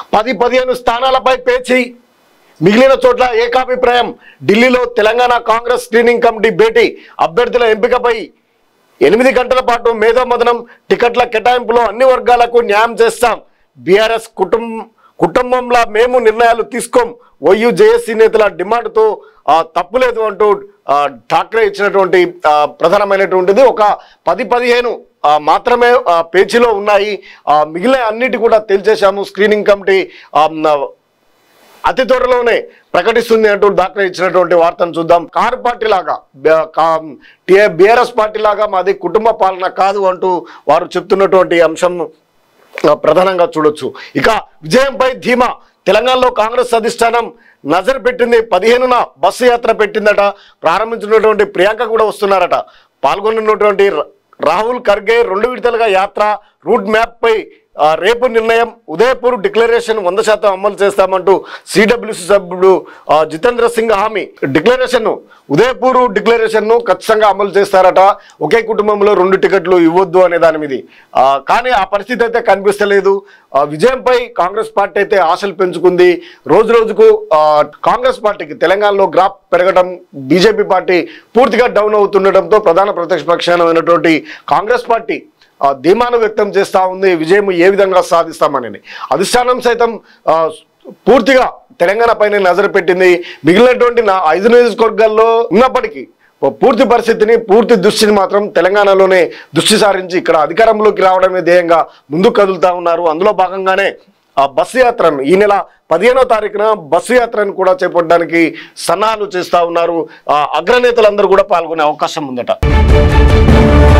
పది పదిహేను స్థానాలపై పేచి మిగిలిన చోట్ల ఏకాభిప్రాయం ఢిల్లీలో తెలంగాణ కాంగ్రెస్ స్క్రీనింగ్ కమిటీ భేటీ అభ్యర్థుల ఎంపికపై ఎనిమిది గంటల పాటు మేధోమదనం టికెట్ల కేటాయింపులో అన్ని వర్గాలకు న్యాయం చేస్తాం బీఆర్ఎస్ కుటుంబం కుటుంబంలో మేము నిర్ణయాలు తీసుకోం వైయు జేఏసీ నేతల డిమాండ్తో ఆ, తప్పులేదు అంటూ ఆ, ఠాక్రే ఇచ్చినటువంటి ఆ, ప్రధానమైనటువంటిది ఒక పది పదిహేను ఆ, మాత్రమే ఆ, పేజీలో ఉన్నాయి ఆ, మిగిలిన అన్నిటి కూడా తేల్చేశాము స్క్రీనింగ్ కమిటీ ఆ, న- అతి త్వరలోనే ప్రకటిస్తుంది అంటూ డాక్టర్ ఇచ్చినటువంటి వార్తను చూద్దాం కారు పార్టీ లాగా బీఆర్ఎస్ పార్టీ లాగా మాది కుటుంబ పాలన కాదు అంటూ వారు చెప్తున్నటువంటి అంశం ఆ, ప్రధానంగా చూడొచ్చు ఇక విజయంపై ధీమా తెలంగాణలో కాంగ్రెస్ అధిష్టానం నజర్ పెట్టింది పదిహేనున బస్సు యాత్ర పెట్టిందట ప్రారంభించినటువంటి ప్రియాంక కూడా వస్తున్నారట పాల్గొన్నటువంటి రా- రాహుల్ ఖర్గే రెండు విడతలుగా యాత్ర రూట్ మ్యాప్ పై ఆ, రేపు నిర్ణయం ఉదయపూర్ డిక్లరేషన్ వంద శాతం అమలు చేస్తామంటూ సిడబ్ల్యూసి సభ్యుడు ఆ, జితేంద్ర సింగ్ హామీ డిక్లరేషన్ ఉదయపూర్ డిక్లరేషన్ ను ఖచ్చితంగా అమలు చేస్తారట ఒకే కుటుంబంలో రెండు టికెట్లు ఇవ్వద్దు అనే దాని మీద ఆ, కానీ ఆ పరిస్థితి అయితే కనిపిస్తలేదు ఆ, విజయంపై కాంగ్రెస్ పార్టీ అయితే ఆశలు పెంచుకుంది రోజు రోజుకు ఆ, కాంగ్రెస్ పార్టీకి తెలంగాణలో గ్రాఫ్ పెరగడం బీజేపీ పార్టీ పూర్తిగా డౌన్ అవుతుండటంతో ప్రధాన ప్రతిపక్ష పక్షమైనటువంటి కాంగ్రెస్ పార్టీ ఆ, ధీమాను వ్యక్తం చేస్తా ఉంది విజయం ఏ విధంగా సాధిస్తామని అధిష్టానం సైతం ఆ, పూర్తిగా తెలంగాణ పైన నజరు పెట్టింది మిగిలినటువంటి నా ఐదు నియోజకవర్గాల్లో ఉన్నప్పటికీ ఓ పూర్తి పరిస్థితిని పూర్తి దృష్టిని మాత్రం తెలంగాణలోనే దృష్టి సారించి ఇక్కడ అధికారంలోకి రావడమే ధ్యేయంగా ముందుకు కదులుతా ఉన్నారు అందులో భాగంగానే ఆ బస్సు యాత్రను ఈ నెల పదిహేనో తారీఖున బస్సు యాత్రను కూడా చేపట్టడానికి సన్నాహాలు చేస్తా ఉన్నారు ఆ అగ్రనేతలందరూ కూడా పాల్గొనే అవకాశం ఉందట